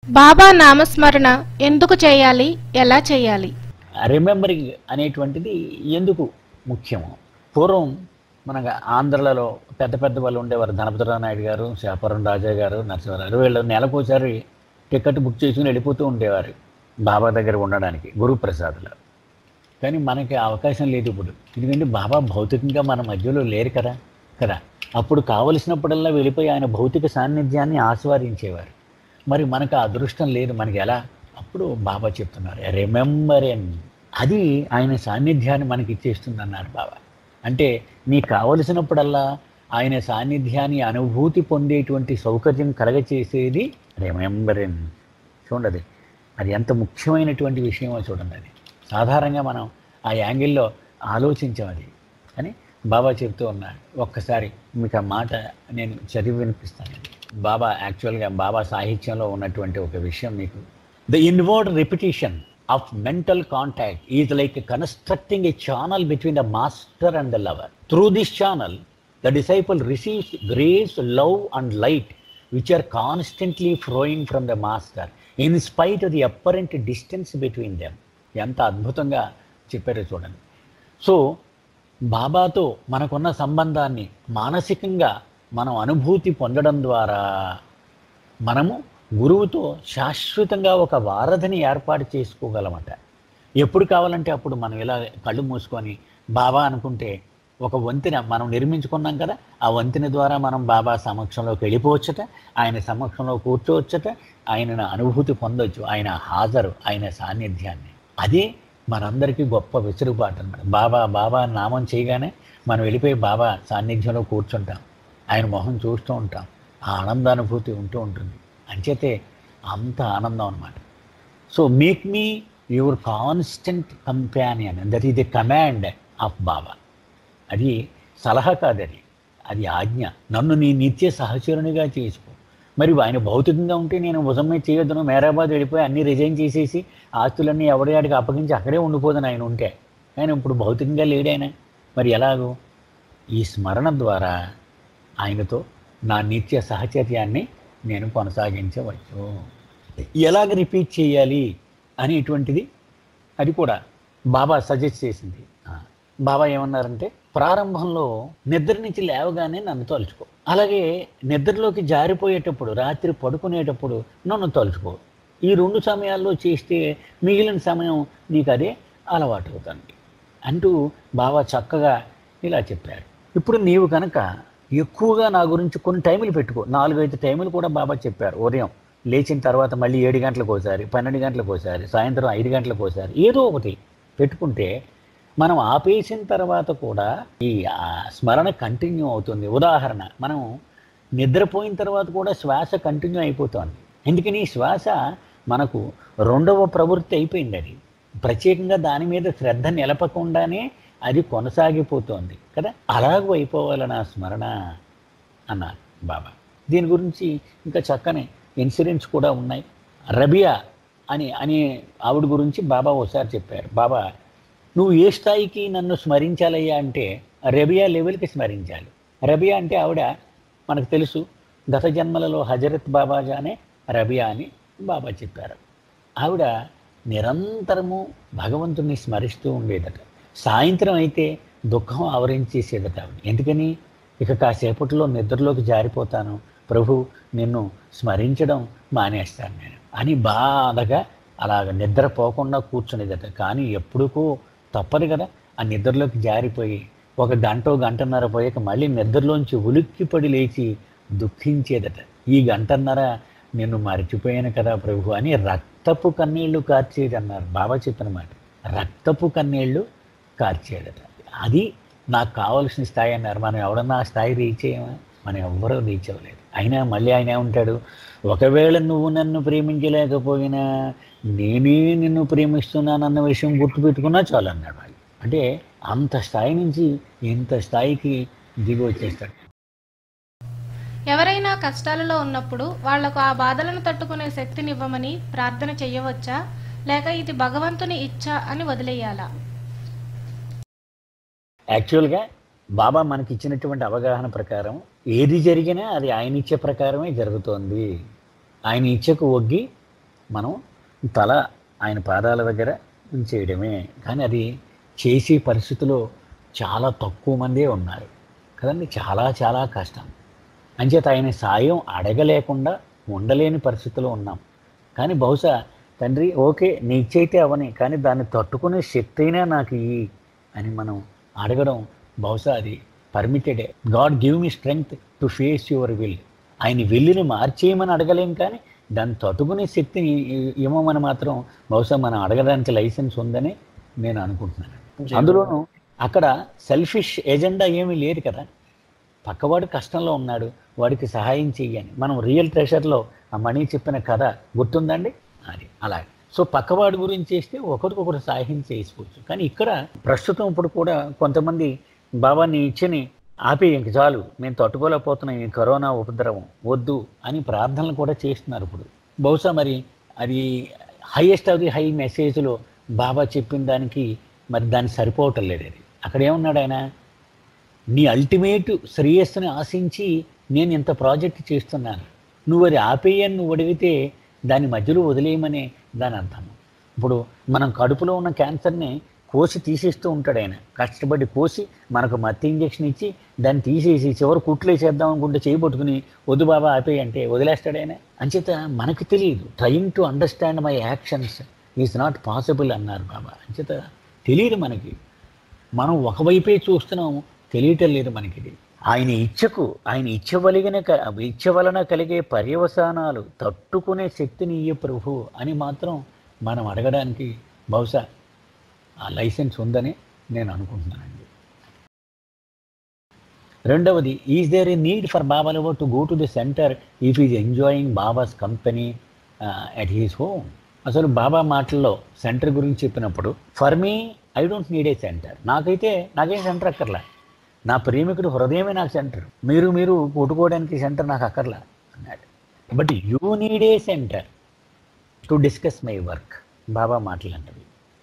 బాబా నామస్మరణ ఎందుకు చేయాలి ఎలా చేయాలి రిమెంబరింగ్ అనేటువంటిది ఎందుకు ముఖ్యము పూర్వం మన ఆంధ్రలలో పెద్ద పెద్ద వాళ్ళు ఉండేవారు ధనపతిరావు నాయుడు గారు శాపరం రాజా గారు నరసింహారావు వీళ్ళు నెలకోసారి టికెట్ బుక్ చేసుకుని వెళ్ళిపోతూ ఉండేవారు బాబా దగ్గర ఉండడానికి గురుప్రసాద్లో కానీ మనకి ఆ అవకాశం లేదు ఇప్పుడు ఎందుకంటే బాబా భౌతికంగా మన మధ్యలో లేరు కదా కదా అప్పుడు కావలసినప్పుడల్లా వెళ్ళిపోయి ఆయన భౌతిక సాన్నిధ్యాన్ని ఆస్వాదించేవారు మరి మనకు ఆ అదృష్టం లేదు మనకి ఎలా అప్పుడు బాబా చెప్తున్నారు రిమెంబర్ ఎన్ అది ఆయన సాన్నిధ్యాన్ని మనకి ఇచ్చేస్తుంది అన్నారు బాబా అంటే నీకు కావలసినప్పుడల్లా ఆయన సాన్నిధ్యాన్ని అనుభూతి పొందేటువంటి సౌకర్యం కలగచేసేది రిమెంబర్ ఎన్ చూడండి అది ఎంత ముఖ్యమైనటువంటి విషయమో చూడండి అది సాధారణంగా మనం ఆ యాంగిల్లో ఆలోచించాం అది అని బాబా చెప్తూ ఉన్నాడు ఒక్కసారి మీకు ఆ మాట నేను చదివి వినిపిస్తాను బాబా యాక్చువల్గా బాబా సాహిత్యంలో ఉన్నటువంటి ఒక విషయం మీకు the inward repetition of mental contact is like constructing a channel between the master and the lover through this channel the disciple receives grace love and light which are constantly flowing from the master in spite of the apparent distance between them ఎంత అద్భుతంగా చెప్పారో చూడండి so బాబాతో మనకున్న సంబంధాన్ని మానసికంగా మనం అనుభూతి పొందడం ద్వారా మనము గురువుతో శాశ్వతంగా ఒక వారధిని ఏర్పాటు చేసుకోగలమట ఎప్పుడు కావాలంటే అప్పుడు మనం ఇలా కళ్ళు మూసుకొని బాబా అనుకుంటే ఒక వంతెన మనం నిర్మించుకున్నాం కదా ఆ వంతెన ద్వారా మనం బాబా సమక్షంలోకి వెళ్ళిపోవచ్చట ఆయన సమక్షంలో కూర్చోవచ్చట ఆయనను అనుభూతి పొందొచ్చు ఆయన హాజరు ఆయన సాన్నిధ్యాన్ని అదే మనందరికీ గొప్ప వెసులుబాటు అనమాట బాబా బాబా అని నామం చేయగానే మనం వెళ్ళిపోయి బాబా సాన్నిధ్యంలో కూర్చుంటాం ఆయన మొహం చూస్తూ ఉంటాం ఆ ఆనందానుభూతి ఉంటూ ఉంటుంది అంచేతే అంత ఆనందం అనమాట so make me your constant companion that is the command of Baba అది సలహా కాదది అది ఆజ్ఞ నన్ను నీ నిత్య సహచరునిగా చేసుకో మరి ఆయన భౌతికంగా ఉంటే నేను భుజమే చేయొద్దును మేరాబాద్ వెళ్ళిపోయి అన్నీ రిజైన్ చేసేసి ఆస్తులన్నీ ఎవడియాడికి అప్పగించి అక్కడే ఉండిపోదును ఆయన ఉంటే ఆయన ఇప్పుడు భౌతికంగా లేడాయన మరి ఎలాగో ఈ స్మరణ ద్వారా ఆయనతో నా నిత్య సహచర్యాన్ని నేను కొనసాగించవచ్చు ఎలాగ రిపీట్ చేయాలి అనేటువంటిది అది కూడా బాబా సజెస్ట్ చేసింది ఆ, బాబా ఏమన్నారంటే ప్రారంభంలో నిద్ర నుంచి లేవగానే నన్ను తలుచుకో అలాగే నిద్రలోకి జారిపోయేటప్పుడు రాత్రి పడుకునేటప్పుడు నన్ను తలుచుకో ఈ రెండు సమయాల్లో చేస్తే మిగిలిన సమయం నీకు అదే అలవాటు అవుతుంది అంటూ బాబా చక్కగా ఇలా చెప్పాడు ఇప్పుడు నీవు కనుక ఎక్కువగా నా గురించి కొన్ని టైములు పెట్టుకో నాలుగైదు టైములు కూడా బాబా చెప్పారు ఉదయం లేచిన తర్వాత మళ్ళీ ఏడు గంటలకు ఒకసారి పన్నెండు గంటలకు ఒకసారి సాయంత్రం ఐదు గంటలకు ఒకసారి ఏదో ఒకటి పెట్టుకుంటే మనం ఆపేసిన తర్వాత కూడా ఈ ఆ, స్మరణ కంటిన్యూ అవుతుంది ఉదాహరణ మనం నిద్రపోయిన తర్వాత కూడా శ్వాస కంటిన్యూ అయిపోతుంది ఎందుకని ఈ శ్వాస మనకు రెండవ ప్రవృత్తి అయిపోయింది అది ప్రత్యేకంగా దాని మీద శ్రద్ధ నిలపకుండానే అది కొనసాగిపోతోంది కదా అలాగూ అయిపోవాలి నా స్మరణ అన్నారు బాబా దీని గురించి ఇంకా చక్కని ఇన్సిడెంట్స్ కూడా ఉన్నాయి రబియా అని అని ఆవిడ గురించి బాబా ఒకసారి చెప్పారు బాబా నువ్వు ఏ స్థాయికి నన్ను స్మరించాలయ్యా అంటే రబియా లెవెల్కి స్మరించాలి రబియా అంటే ఆవిడ మనకు తెలుసు గత జన్మలలో హజరత్ బాబాజానే రబియా అని బాబా చెప్పారు ఆవిడ నిరంతరము భగవంతుని స్మరిస్తూ ఉండేదట సాయంత్రం అయితే దుఃఖం ఆవరించేసేదట ఆవిడ ఎందుకని ఇక కాసేపట్లో నిద్రలోకి జారిపోతాను ప్రభు నిన్ను స్మరించడం మానేస్తాను నేను అని బాధగా అలాగ నిద్రపోకుండా కూర్చునేదట కానీ ఎప్పుడుకో తప్పదు కదా ఆ నిద్రలోకి జారిపోయి ఒక గంట గంటన్నర పోయాక మళ్ళీ నిద్రలోంచి ఉలిక్కిపడి లేచి దుఃఖించేదట ఈ గంటన్నర నిన్ను మర్చిపోయాను కదా ప్రభు అని రక్తపు కన్నీళ్లు కార్చేది అన్నారు బాబా చెప్పిన మాట రక్తపు కన్నీళ్లు కార్చేదట అది నాకు కావాల్సిన స్థాయి అన్నారు మనం ఎవడన్నా ఆ స్థాయి రీచ్ అయ్యామా మనం ఎవ్వరూ రీచ్ అవ్వలేదు అయినా మళ్ళీ ఆయన ఏమంటాడు ఒకవేళ నువ్వు నన్ను ప్రేమించలేకపోయినా నేనే నిన్ను ప్రేమిస్తున్నానన్న విషయం గుర్తుపెట్టుకున్నా చాలు అన్నాడు ఆయన అంటే అంత స్థాయి నుంచి ఇంత స్థాయికి దిగి వచ్చేస్తాడు ఎవరైనా కష్టాలలో ఉన్నప్పుడు వాళ్లకు ఆ బాధలను తట్టుకునే శక్తినివ్వమని ప్రార్థన చెయ్యవచ్చా లేక ఇది భగవంతుని ఇచ్చ అని వదిలేయాలా యాక్చువల్గా బాబా మనకి ఇచ్చినటువంటి అవగాహన ప్రకారం ఏది జరిగినా అది ఆయన ఇచ్చే ప్రకారమే జరుగుతోంది ఆయన ఇచ్చకు ఒగ్గి మనం తల ఆయన పాదాల దగ్గర ఉంచేయడమే కానీ అది చేసే పరిస్థితిలో చాలా తక్కువ మందే ఉన్నారు కదండి చాలా చాలా కష్టం అంచేత ఆయన సాయం అడగలేకుండా ఉండలేని పరిస్థితిలో ఉన్నాం కానీ బహుశా తండ్రి ఓకే నీ ఇచ్చైతే అవని కానీ దాన్ని తట్టుకునే శక్తి అయినా నాకు ఇయ్యి అని మనం అడగడం బహుశా అది పర్మిటెడే God give me strength to face your will ఆయన విల్లుని మార్చేయమని అడగలేం కానీ దాన్ని తట్టుకునే శక్తిని ఇ- ఇవ్వమని మాత్రం బహుశా మనం అడగడానికి లైసెన్స్ ఉందని నేను అనుకుంటున్నాను అందులోనూ అక్కడ సెల్ఫిష్ ఎజెండా ఏమీ లేదు కదా పక్కవాడు కష్టంలో ఉన్నాడు వాడికి సహాయం చెయ్యని మనం రియల్ ట్రెషర్లో ఆ మణి చెప్పిన కథ గుర్తుందండి అది అలాగే సో పక్కవాడి గురించి చేస్తే ఒకరికొకరు సహాయం చేసుకోవచ్చు కానీ ఇక్కడ ప్రస్తుతం ఇప్పుడు కూడా కొంతమంది బాబా నీ ఇచ్చని ఆపే ఇంక చాలు మేము తట్టుకోలేకపోతున్నాం ఈ కరోనా ఉపద్రవం వద్దు అని ప్రార్థనలు కూడా చేస్తున్నారు ఇప్పుడు బహుశా మరి అది హైయెస్ట్ ఆఫ్ ది హై మెసేజ్లో బాబా చెప్పిన దానికి మరి దాన్ని సరిపోవటం లేదు అది అక్కడ ఏమన్నాడు ఆయన నీ అల్టిమేట్ శ్రేయస్సుని ఆశించి నేను ఇంత ప్రాజెక్ట్ చేస్తున్నాను నువ్వు అది ఆపేయని నువ్వు అడిగితే దాని మధ్యలో వదిలేయమనే దాని అర్థం ఇప్పుడు మనం కడుపులో ఉన్న క్యాన్సర్ని కోసి తీసేస్తూ ఉంటాడు ఆయన కష్టపడి కోసి మనకు మత్తి ఇంజెక్షన్ ఇచ్చి దాన్ని తీసేసి చివరి కుట్లు వేసేద్దాం అనుకుంటే చేయబట్టుకుని వద్దు బాబా ఆపేయి అంటే వదిలేస్తాడు ఆయన అంచేత మనకు తెలియదు trying to understand my actions is not possible అన్నారు బాబా అంచేత తెలియదు మనకి మనం ఒకవైపే చూస్తున్నాము తెలియటం లేదు మనకి ఆయన ఇచ్చకు ఆయన ఇచ్చవలిగిన క- ఇచ్చ వలన కలిగే పర్యవసానాలు తట్టుకునే శక్తిని ఇయ్య ప్రభు అని మాత్రం మనం అడగడానికి బహుశా ఆ లైసెన్స్ ఉందని నేను అనుకుంటున్నానండి రెండవది is there a need for Baba lover to go to the center if is enjoying Baba's company at his home అసలు బాబా మాటల్లో సెంటర్ గురించి చెప్పినప్పుడు for me I don't need a center నాకైతే నాకేం సెంటర్ అక్కర్లా నా ప్రేమికుడు హృదయమే నాకు సెంటర్ మీరు మీరు కొట్టుకోవడానికి సెంటర్ నాకు అక్కర్లా అన్నాడు but you need a center to discuss my work Baba మాటలంటవి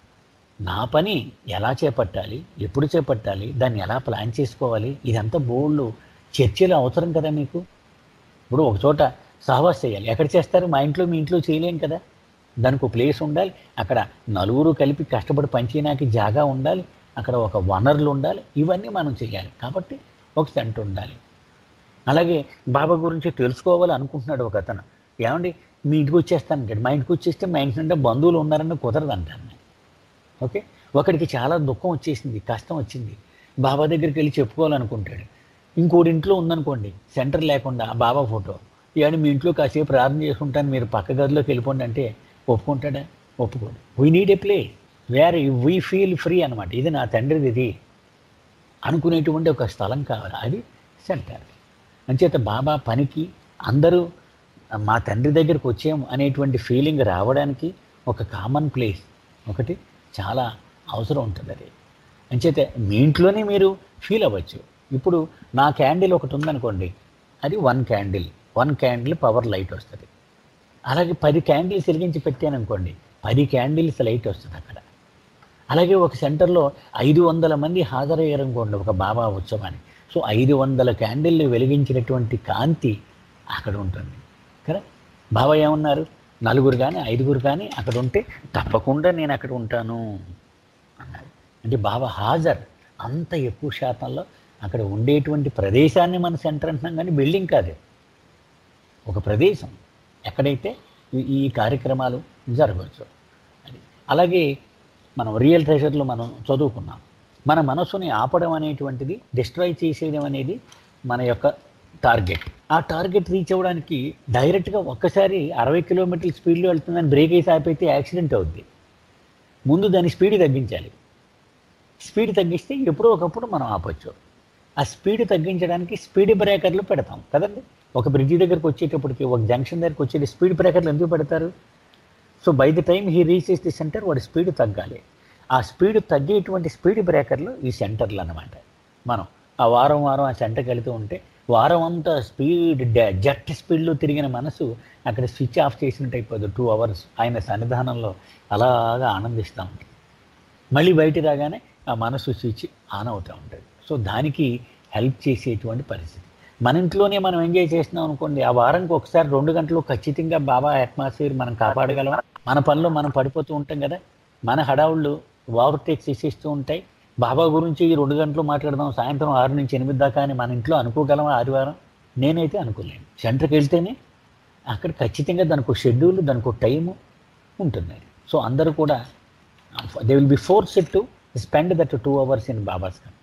నా పని ఎలా చేపట్టాలి ఎప్పుడు చేపట్టాలి దాన్ని ఎలా ప్లాన్ చేసుకోవాలి ఇదంతా బోర్డు చర్చలు అవసరం కదా మీకు ఇప్పుడు ఒక చోట సహవాస్ చేయాలి ఎక్కడ చేస్తారు మా ఇంట్లో మీ ఇంట్లో చేయలేం కదా దానికి ఒక ప్లేస్ ఉండాలి అక్కడ నలుగురు కలిపి కష్టపడి పనిచేయడానికి జాగా ఉండాలి అక్కడ ఒక వనరులు ఉండాలి ఇవన్నీ మనం చేయాలి కాబట్టి ఒక సెంటర్ ఉండాలి అలాగే బాబా గురించి తెలుసుకోవాలి అనుకుంటున్నాడు ఒక అతను ఏమండి మీ ఇంటికి వచ్చేస్తానంటాడు మా ఇంటికి వచ్చేస్తే మా ఇంటి నిండా బంధువులు ఉన్నారని కుదరదు అంటాను నేను ఓకే ఒకడికి చాలా దుఃఖం వచ్చేసింది కష్టం వచ్చింది బాబా దగ్గరికి వెళ్ళి చెప్పుకోవాలనుకుంటాడు ఇంకోటి ఇంట్లో ఉందనుకోండి సెంటర్ లేకుండా ఆ బాబా ఫోటో ఇవన్నీ మీ ఇంట్లో కాసేపు ప్రార్థన చేసుకుంటాను మీరు పక్క గదిలోకి వెళ్ళిపోండి అంటే ఒప్పుకుంటాడా ఒప్పుకోడు we need a play where we feel free అనమాట ఇది నా తండ్రిది ఇది అనుకునేటువంటి ఒక స్థలం కావాలి అది సెంటర్ అంచేత బాబా పనికి అందరూ మా తండ్రి దగ్గరికి వచ్చాము అనేటువంటి ఫీలింగ్ రావడానికి ఒక కామన్ ప్లేస్ ఒకటి చాలా అవసరం ఉంటుంది అది అంచేత మీ ఇంట్లోనే మీరు ఫీల్ అవ్వచ్చు ఇప్పుడు నా క్యాండిల్ ఒకటి ఉందనుకోండి అది one candle one candle power light వస్తుంది అలాగే పది క్యాండిల్స్ వెలిగించి పెట్టాను అనుకోండి పది క్యాండిల్స్ లైట్ వస్తుంది అక్కడ అలాగే ఒక సెంటర్లో ఐదు వందల మంది హాజరయ్యారు అనుకోండి ఒక బాబా ఉత్సవానికి సో ఐదు వందల క్యాండిల్లు వెలిగించినటువంటి కాంతి అక్కడ ఉంటుంది కదా బాబా ఏమన్నారు నలుగురు కానీ ఐదుగురు కానీ అక్కడ ఉంటే తప్పకుండా నేను అక్కడ ఉంటాను అన్నాడు అంటే బాబా హాజర్ అంత ఎక్కువ శాతంలో అక్కడ ఉండేటువంటి ప్రదేశాన్ని మన సెంటర్ అంటున్నాం కానీ బిల్డింగ్ కాదు ఒక ప్రదేశం ఎక్కడైతే ఈ- ఈ కార్యక్రమాలు జరగవచ్చు అది అలాగే మనం రియల్ ట్రెషర్లో మనం చదువుకున్నాం మన మనసుని ఆపడం అనేటువంటిది డిస్ట్రాయ్ చేసేయడం అనేది మన యొక్క టార్గెట్ ఆ టార్గెట్ రీచ్ అవ్వడానికి డైరెక్ట్గా ఒక్కసారి అరవై కిలోమీటర్ల స్పీడ్లో వెళ్తుందని బ్రేక్ వేసి ఆపైతే యాక్సిడెంట్ అవుద్ది ముందు దాని స్పీడ్ తగ్గించాలి స్పీడ్ తగ్గిస్తే ఎప్పుడో ఒకప్పుడు మనం ఆపొచ్చు ఆ స్పీడ్ తగ్గించడానికి స్పీడ్ బ్రేకర్లు పెడతాం కదండి ఒక బ్రిడ్జి దగ్గరికి వచ్చేటప్పటికి ఒక జంక్షన్ దగ్గరికి వచ్చే స్పీడ్ బ్రేకర్లు ఎందుకు పెడతారు so by the time he reaches the centre వాడి స్పీడ్ తగ్గాలి ఆ స్పీడ్ తగ్గేటువంటి స్పీడ్ బ్రేకర్లు ఈ సెంటర్లు అన్నమాట మనం ఆ వారం వారం ఆ సెంటర్కి వెళుతూ ఉంటే వారం అంతా స్పీడ్ జట్ స్పీడ్లో తిరిగిన మనసు అక్కడ స్విచ్ ఆఫ్ చేసినట్టు అయిపోదు టూ అవర్స్ ఆయన సన్నిధానంలో అలాగా ఆనందిస్తూ ఉంటుంది మళ్ళీ బయట రాగానే ఆ మనసు స్విచ్ ఆన్ అవుతూ ఉంటుంది సో దానికి హెల్ప్ చేసేటువంటి పరిస్థితి మన ఇంట్లోనే మనం ఎంజాయ్ చేసినాం అనుకోండి ఆ వారానికి ఒకసారి రెండు గంటలు ఖచ్చితంగా బాబా అట్మాస్ఫియర్ మనం కాపాడగలం మన పనిలో మనం పడిపోతూ ఉంటాం కదా మన హడావుళ్ళు ఓవర్టేక్స్ ఇస్తూ ఉంటాయి బాబా గురించి ఈ రెండు గంటలు మాట్లాడదాం సాయంత్రం ఆరు నుంచి ఎనిమిది దాకా అని మన ఇంట్లో అనుకోగలం ఆదివారం నేనైతే అనుకోలేను సెంటర్కి వెళ్తేనే అక్కడ ఖచ్చితంగా దానికి ఒక షెడ్యూల్ దానికి ఒక టైము ఉంటుంది సో అందరూ కూడా they will be force to spend that two hours in Baba's company